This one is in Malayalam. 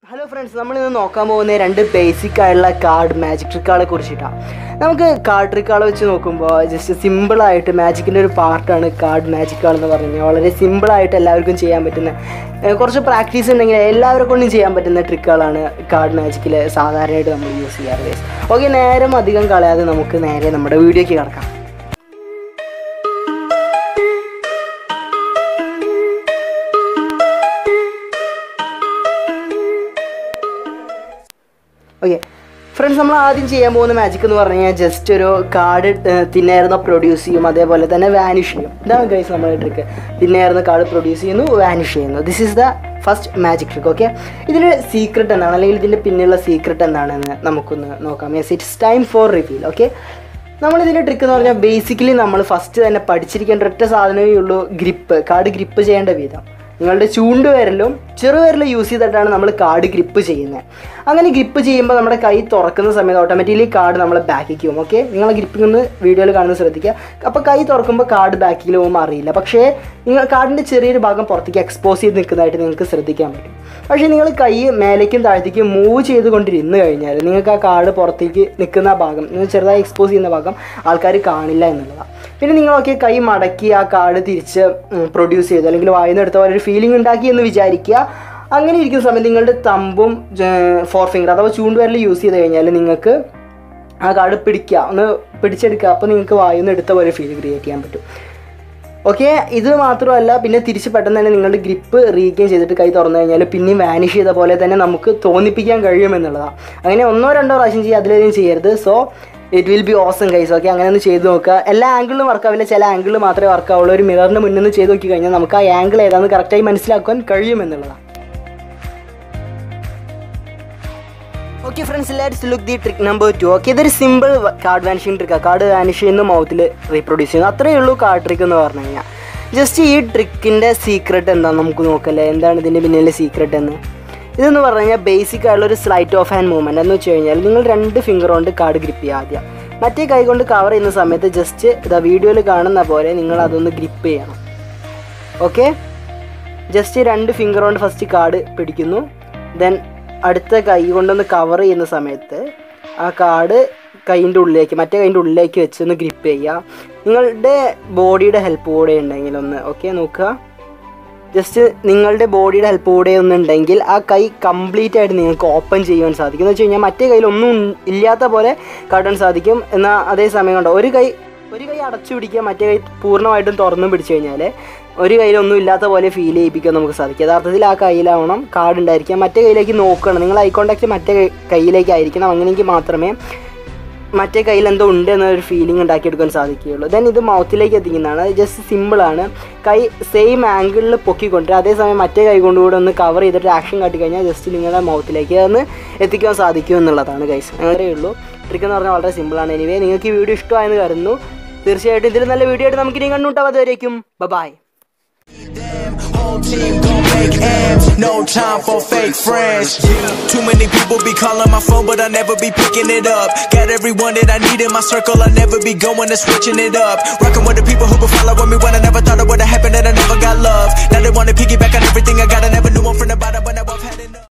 ഹലോ ഫ്രണ്ട്സ് നമ്മളിന്ന് നോക്കാൻ പോകുന്ന രണ്ട് ബേസിക് ആയിട്ടുള്ള കാർഡ് മാജിക് ട്രിക്കുകളെ കുറിച്ചിട്ടാണ് നമുക്ക് കാർഡ് ട്രിക്കുകൾ വെച്ച് നോക്കുമ്പോൾ ജസ്റ്റ് സിമ്പിളായിട്ട് മാജിക്കിൻ്റെ ഒരു പാർട്ടാണ് കാർഡ് മാജിക്കുകൾ എന്ന് പറഞ്ഞു കഴിഞ്ഞാൽ വളരെ സിമ്പിളായിട്ട് എല്ലാവർക്കും ചെയ്യാൻ പറ്റുന്ന ഏഹ് കുറച്ച് പ്രാക്ടീസ് ഉണ്ടെങ്കിൽ എല്ലാവരെ കൊണ്ടും ചെയ്യാൻ പറ്റുന്ന ട്രിക്കുകളാണ് കാർഡ് മാജിക്കിൽ സാധാരണയായിട്ട് നമ്മൾ യൂസ് ചെയ്യാറ് ഓക്കെ നേരം അധികം കളയാതെ നമുക്ക് നേരെ നമ്മുടെ വീഡിയോയ്ക്ക് കിടക്കാം ഓക്കെ ഫ്രണ്ട്സ് നമ്മൾ ആദ്യം ചെയ്യാൻ പോകുന്ന മാജിക് എന്ന് പറഞ്ഞു കഴിഞ്ഞാൽ ജസ്റ്റ് ഒരു കാർഡ് തിന്നായിരുന്ന പ്രൊഡ്യൂസ് ചെയ്യും അതേപോലെ തന്നെ വാനിഷ് ചെയ്യും ഇതാണ് ഗൈസ് നമ്മൾ ട്രിക്ക് തിന്നായിരുന്ന കാർഡ് പ്രൊഡ്യൂസ് ചെയ്യുന്നു വാനിഷ് ചെയ്യുന്നു this is the first magic trick okay ഇതിൻ്റെ സീക്രട്ട് എന്താണ് അല്ലെങ്കിൽ ഇതിൻ്റെ പിന്നിലുള്ള സീക്രട്ട് എന്താണെന്ന് നമുക്കൊന്ന് നോക്കാം yes it's time for reveal okay നമ്മളിതിൻ്റെ ട്രിക്ക് എന്ന് പറഞ്ഞാൽ ബേസിക്കലി നമ്മൾ ഫസ്റ്റ് തന്നെ പഠിച്ചിരിക്കേണ്ട ഒറ്റ സാധനമേ ഉള്ളൂ ഗ്രിപ്പ് കാർഡ് ഗ്രിപ്പ് ചെയ്യേണ്ട വിധം നിങ്ങളുടെ ചൂണ്ടുവിരലും ചെറുവിരലും യൂസ് ചെയ്തിട്ടാണ് നമ്മൾ കാർഡ് ഗ്രിപ്പ് ചെയ്യുന്നത് അങ്ങനെ ഗ്രിപ്പ് ചെയ്യുമ്പോൾ നമ്മുടെ കൈ തുറക്കുന്ന സമയത്ത് ഓട്ടോമാറ്റിക്കലി കാർഡ് നമ്മളെ ബാക്കിലേക്ക് പോകും ഓക്കെ നിങ്ങൾ ഗ്രിപ്പിംഗ് ഒന്ന് വീഡിയോയിൽ കാണുന്നത് ശ്രദ്ധിക്കുക അപ്പോൾ കൈ തുറക്കുമ്പോൾ കാർഡ് ബാക്കിൽ പോകുമ്പോൾ അറിയില്ല പക്ഷേ നിങ്ങൾ കാർഡിൻ്റെ ചെറിയൊരു ഭാഗം പുറത്തേക്ക് എക്സ്പോസ് ചെയ്ത് നിൽക്കുന്നതായിട്ട് നിങ്ങൾക്ക് ശ്രദ്ധിക്കാൻ പറ്റും പക്ഷേ നിങ്ങൾ കൈ മേലേക്കും താഴത്തേക്കും മൂവ് ചെയ്തുകൊണ്ടിരുന്ന് കഴിഞ്ഞാൽ നിങ്ങൾക്ക് ആ കാർഡ് പുറത്തേക്ക് നിൽക്കുന്ന ആ ഭാഗം നിങ്ങൾ ചെറുതായി എക്സ്പോസ് ചെയ്യുന്ന ഭാഗം ആൾക്കാർ കാണില്ല എന്നുള്ളതാണ് പിന്നെ നിങ്ങളൊക്കെ കൈ മടക്കി ആ കാർഡ് തിരിച്ച് പ്രൊഡ്യൂസ് ചെയ്തു അല്ലെങ്കിൽ വായുന്ന എടുത്ത പോലെ ഒരു ഫീലിംഗ് ഉണ്ടാക്കി എന്ന് വിചാരിക്കുക അങ്ങനെ ഇരിക്കുന്ന സമയത്ത് നിങ്ങളുടെ തമ്പും ഫോർ ഫിംഗർ അഥവാ ചൂണ്ടുവിരൽ യൂസ് ചെയ്ത് കഴിഞ്ഞാൽ നിങ്ങൾക്ക് ആ കാർഡ് പിടിക്കുക ഒന്ന് പിടിച്ചെടുക്കുക അപ്പോൾ നിങ്ങൾക്ക് വായുന്ന എടുത്ത പോലെ ഫീൽ ക്രിയേറ്റ് ചെയ്യാൻ പറ്റും ഓക്കെ ഇത് മാത്രമല്ല പിന്നെ തിരിച്ച് പെട്ടെന്ന് തന്നെ നിങ്ങളുടെ ഗ്രിപ്പ് റീഗെയിൻ ചെയ്തിട്ട് കൈ തുറന്നു കഴിഞ്ഞാൽ പിന്നെയും വാനിഷ് ചെയ്ത പോലെ തന്നെ നമുക്ക് തോന്നിപ്പിക്കാൻ കഴിയുമെന്നുള്ളതാണ് അങ്ങനെ ഒന്നോ രണ്ടോ പ്രാവശ്യം ചെയ്യുക അതിലധികം ചെയ്യരുത് so it will be awesome guys okay അങ്ങനെ ഒന്ന് ചെയ്ത് നോക്കുക എല്ലാ ആംഗിളിലും വർക്കാവില്ല ചില ആംഗിളിൽ മാത്രമേ വർക്കാവുള്ളൂ ഒരു മിററിന് മുന്നിൽ നിന്ന് ചെയ്ത് നോക്കി കഴിഞ്ഞാൽ നമുക്ക് ആ ആംഗിൾ ഏതാണെന്ന് കറക്റ്റായി മനസ്സിലാക്കാൻ കഴിയുമെന്നുള്ളതാണ് okay friends let's look the trick number two okay ഇതൊരു സിമ്പിൾ കാർഡ് വാനിഷിങ് ട്രിക്കാണ് കാർഡ് വാനിഷ് ചെയ്യുന്ന മൗത്തിൽ റീപ്രൊഡ്യൂസ് ചെയ്യുന്നു അത്രയേ ഉള്ളൂ കാർഡ് ട്രിക്ക് എന്ന് പറഞ്ഞു കഴിഞ്ഞാൽ ജസ്റ്റ് ഈ ട്രിക്കിൻ്റെ സീക്രട്ട് എന്താണെന്ന് നമുക്ക് നോക്കല്ലേ എന്താണ് ഇതിൻ്റെ പിന്നിലെ സീക്രട്ട് എന്ന് ഇതെന്ന് പറഞ്ഞു കഴിഞ്ഞാൽ ബേസിക് ആയിട്ടുള്ള ഒരു സ്ലൈറ്റ് ഓഫ് ഹാൻഡ് മൂവ്മെൻറ്റ് എന്ന് വെച്ച് കഴിഞ്ഞാൽ നിങ്ങൾ രണ്ട് ഫിംഗർ കൊണ്ട് കാർഡ് ഗ്രിപ്പ് ചെയ്യുക ആദ്യം മറ്റേ കൈ കൊണ്ട് കവർ ചെയ്യുന്ന സമയത്ത് ജസ്റ്റ് ഇതാ വീഡിയോയിൽ കാണുന്ന പോലെ നിങ്ങൾ അതൊന്ന് ഗ്രിപ്പ് ചെയ്യണം ഓക്കെ ജസ്റ്റ് രണ്ട് ഫിംഗർ കൊണ്ട് ഫസ്റ്റ് കാർഡ് പിടിക്കുന്നു ദെൻ അടുത്ത കൈ കൊണ്ടൊന്ന് കവർ ചെയ്യുന്ന സമയത്ത് ആ കാർഡ് കൈൻ്റെ ഉള്ളിലേക്ക് മറ്റേ കൈൻ്റെ ഉള്ളിലേക്ക് വെച്ച് ഒന്ന് ഗ്രിപ്പ് ചെയ്യുക നിങ്ങളുടെ ബോഡിയുടെ ഹെൽപ്പ് കൂടെ ഉണ്ടെങ്കിൽ ഒന്ന് ഓക്കെ നോക്കുക ജസ്റ്റ് നിങ്ങളുടെ ബോഡിയുടെ ഹെൽപ്പ് കൂടെ ഒന്നുണ്ടെങ്കിൽ ആ കൈ കംപ്ലീറ്റ് ആയിട്ട് നിങ്ങൾക്ക് ഓപ്പൺ ചെയ്യാൻ സാധിക്കും എന്ന് വെച്ച് കഴിഞ്ഞാൽ മറ്റേ കയ്യിൽ ഒന്നും ഇല്ലാത്ത പോലെ കാട്ടാൻ സാധിക്കും എന്നാൽ അതേ സമയം കൊണ്ട് ഒരു കൈ ഒരു കൈ അടച്ചു പിടിക്കുക മറ്റേ കൈ പൂർണ്ണമായിട്ടും തുറന്നു പിടിച്ചു കഴിഞ്ഞാൽ ഒരു കയ്യിലൊന്നും ഇല്ലാത്ത പോലെ ഫീൽ ചെയ്യിപ്പിക്കാൻ നമുക്ക് സാധിക്കും യഥാർത്ഥത്തിൽ ആ കയ്യിലാവണം കാർഡ് ഉണ്ടായിരിക്കുക മറ്റേ കയ്യിലേക്ക് നോക്കണം നിങ്ങൾ ഐ കോണ്ടാക്ട് മറ്റേ കൈ- കയ്യിലേക്കായിരിക്കണം അങ്ങനെയെങ്കിൽ മാത്രമേ മറ്റേ കയ്യിൽ എന്തോ ഉണ്ട് എന്നൊരു ഫീലിംഗ് ഉണ്ടാക്കിയെടുക്കാൻ സാധിക്കുകയുള്ളൂ ദെൻ ഇത് മൗത്തിലേക്ക് എത്തിക്കുന്നതാണ് ജസ്റ്റ് സിമ്പിളാണ് കൈ സെയിം ആംഗിളിൽ പൊക്കിക്കൊണ്ട് അതേസമയം മറ്റേ കൈ കൊണ്ടുകൂടെ ഒന്ന് കവർ ചെയ്തിട്ട് ആക്ഷൻ കാട്ടി കഴിഞ്ഞാൽ ജസ്റ്റ് നിങ്ങളുടെ മൗത്തിലേക്ക് ഒന്ന് എത്തിക്കാൻ സാധിക്കും എന്നുള്ളതാണ് ഗൈസ് അങ്ങനെയേ ഉള്ളൂ ട്രിക്ക് എന്ന് പറഞ്ഞാൽ വളരെ സിമ്പിളാണ് എനിവേ നിങ്ങൾക്ക് ഈ വീഡിയോ ഇഷ്ടമായെന്ന് കരുതുന്നു തീർച്ചയായിട്ടും ഇതിൽ നല്ല വീഡിയോ ആയിട്ട് നമുക്ക് ഇനി കണ്ടുമുട്ടാം അതുവരേക്കും bye Whole team gon' make ends, no time for fake friends. Too many people be calling my phone, but I never be picking it up. Got everyone that I need in my circle, I never be going and switching it up. Rocking with the people who been following me when I never thought it would've happened, and I never got love. Now they wanna piggyback on everything I got, I never knew I'm from the bottom, but now I've had.